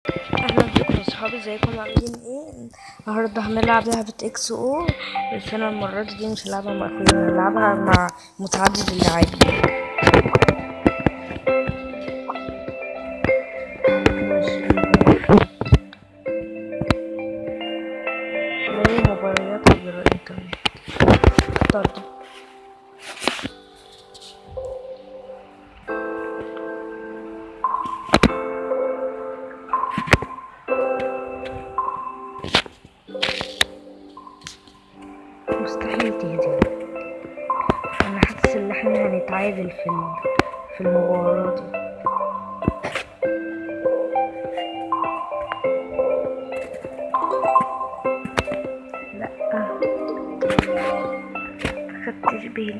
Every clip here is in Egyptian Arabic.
اهلا بكم اصحابي ازيكم عاملين ايه النهارده هنلعب لعبة اكس او بس انا المرة دي مش هلعبها مع اخويا هلعبها مع متعدد اللاعبين ماشي. زي موبايلات عبر الانترنت اخترت مستحيل تهدي انا حاسس ان احنا هنتعادل في ال- في المباراة دي لا خدتش بالي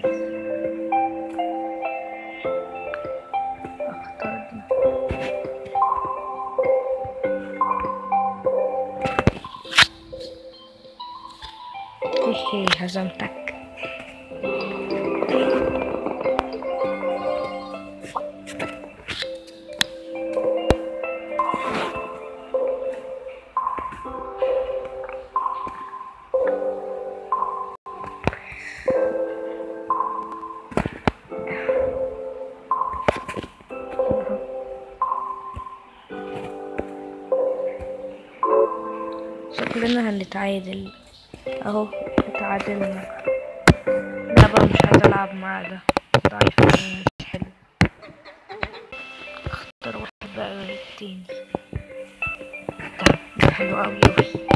اختار دي هي هزمتك شكلنا هنتعادل اهو اتعادلنا لا بقى مش عايزة العب مع ده ضعيف أوي، مش حلو اختار واحد بقى غير التاني ده ده حلو اوي اوي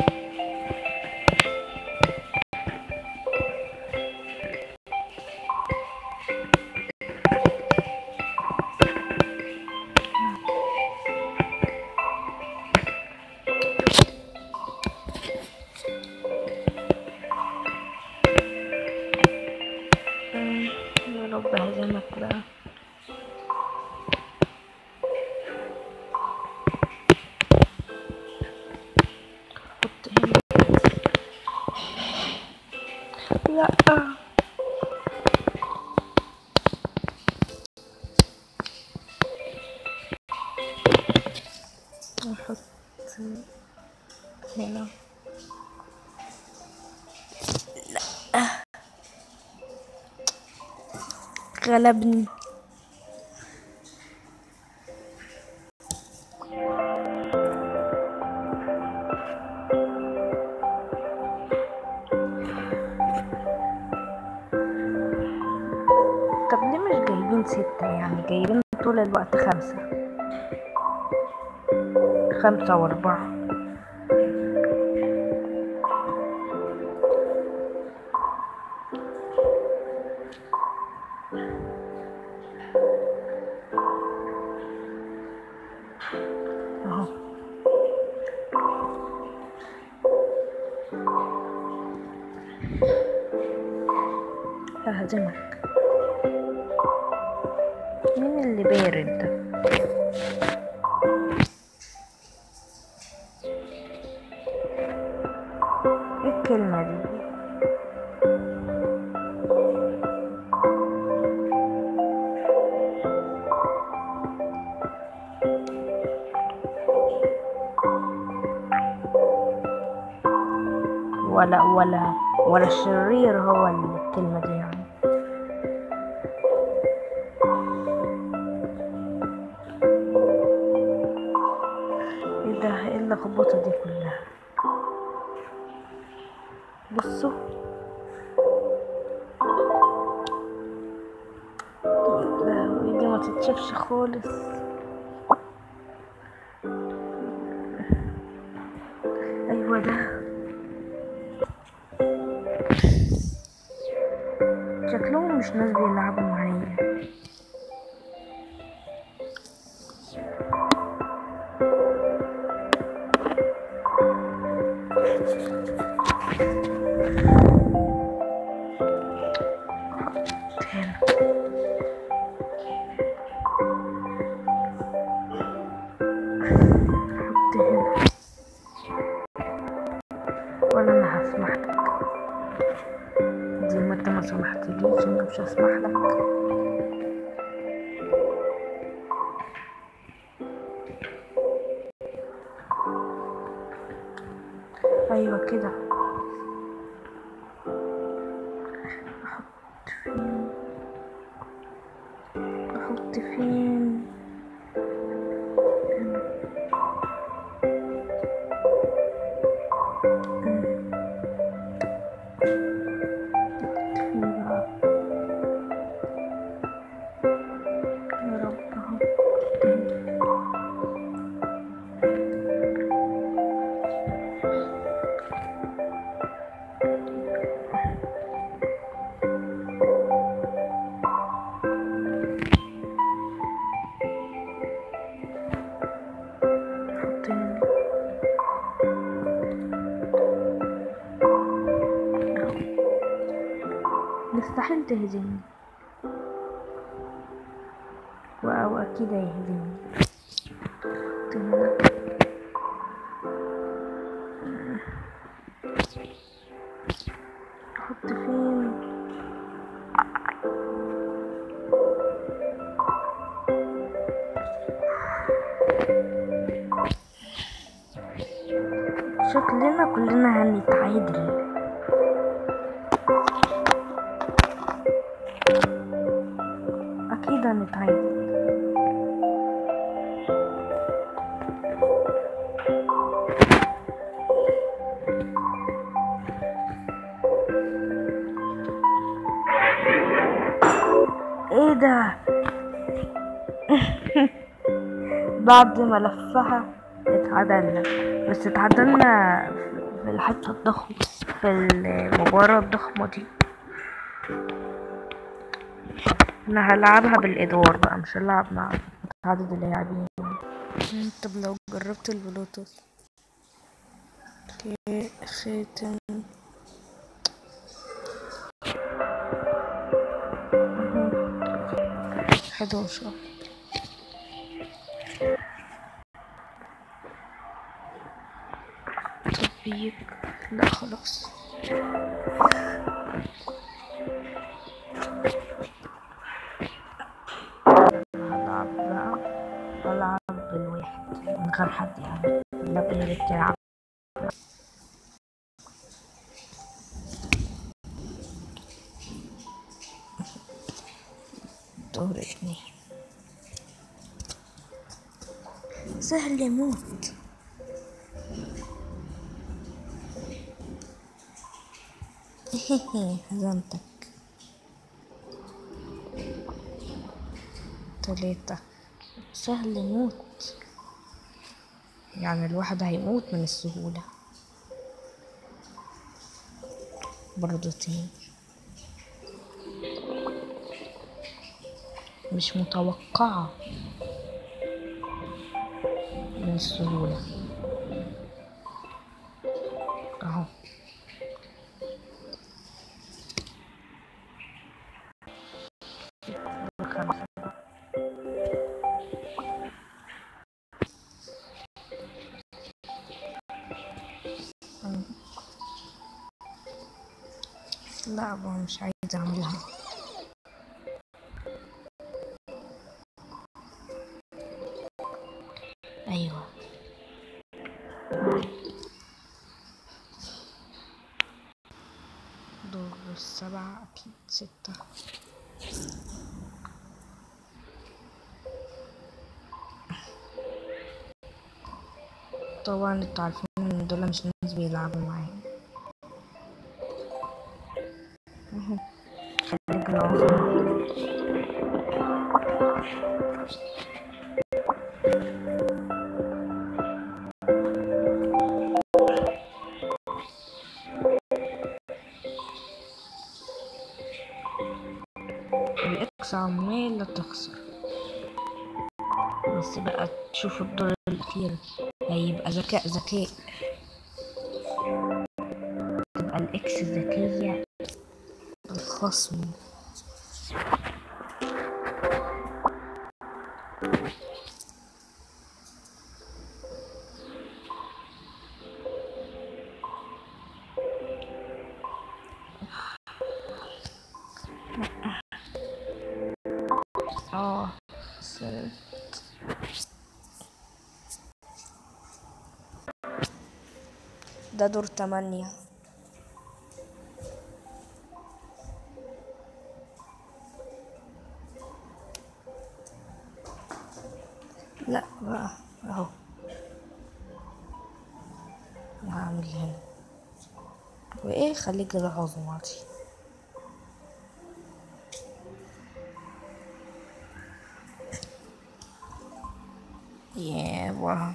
أمم، يا رب هزمك بقى حط هنا لا نحط هنا غلبني طب ليه مش جايبين ستة يعني جايبين طول الوقت خمسة خمسة وأربعة أهو ههزمك مين اللي بارد ده ايه الكلمة دي ولا ولا ولا الشرير هو الكلمة دي يعني ايه ده ايه اللخبطة دي كلها بصوا لا دي ما تتشافش خالص ايوه ده شكلهم مش ناس بيلعبوا معايا هنا حط هنا ولا انا هسمح لك دي ما انت ما سمحتليش انا مش هسمح لك ايوه كده احط فين احط فين فين بقى يا رب اهو احط هنا أهو. مستحيل تهزمني أو أكيد هيهزمني احط هنا احط فين شكلنا كلنا هنتعادل اكيد هنتعادل ايه ده بعد ما لفها اتعدلنا بس اتعدلنا في الحتة الضخمة في المباراة الضخمة دي انا هلعبها بالادوار بقى مش هلعب مع عدد اللاعبين طب لو جربت البلوتوث اوكي خاتم حداشر تطبيق لا خلاص هلعب بقى هلعب بالواحد من غير حد يعني لا غير بتلعب دور اتنين سهل يموت هزمتك تلاتة سهل يموت يعني الواحد هيموت من السهولة برضو تاني مش متوقعة من السهولة اهو خمسة لا بقى مش عايزة اعملها ايوه دور السبعة اكيد ستة طبعا انتوا عارفين ان دول مش ناس بيلعبوا معايا اهو. خليك العظيم الإكس عمالة تخسر بس بقى تشوف الدور الأخير هيبقى ذكاء ذكاء تبقى الإكس ذكية الخصم اه خسرت ده دور تمانية لا بقى اهو هعمل هنا وايه خليك كده عظماتي يابا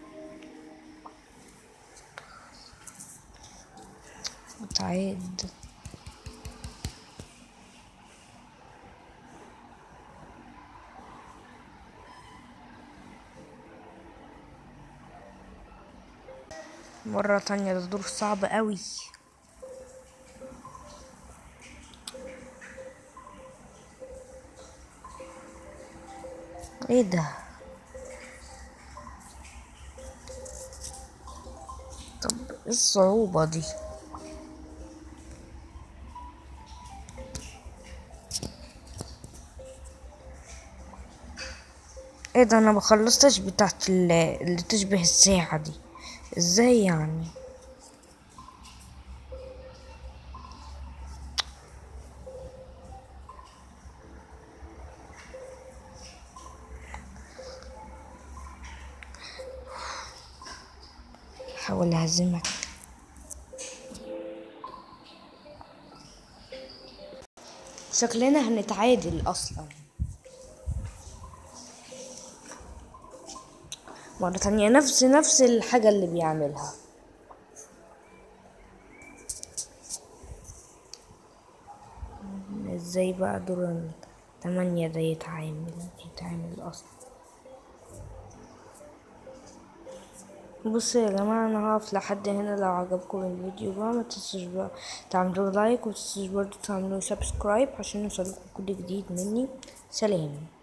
متعد مرة تانية ده دور صعب قوي ايه ده طب ايه الصعوبة دي ايه ده انا مخلصتش بتاعت ال- اللي تشبه الساعة دي ازاي يعني حاول اهزمك شكلنا هنتعادل اصلا مرة تانية نفس نفس الحاجة اللي بيعملها ازاي بقى دور التمانية ده يتعامل يتعامل اصلا بصوا يا جماعة انا هقف لحد هنا لو عجبكم الفيديو بقى ما تنسوش بقى تعملوا لايك ومتنسوش برضه تعملوا سبسكرايب عشان يوصلكم كل جديد مني سلام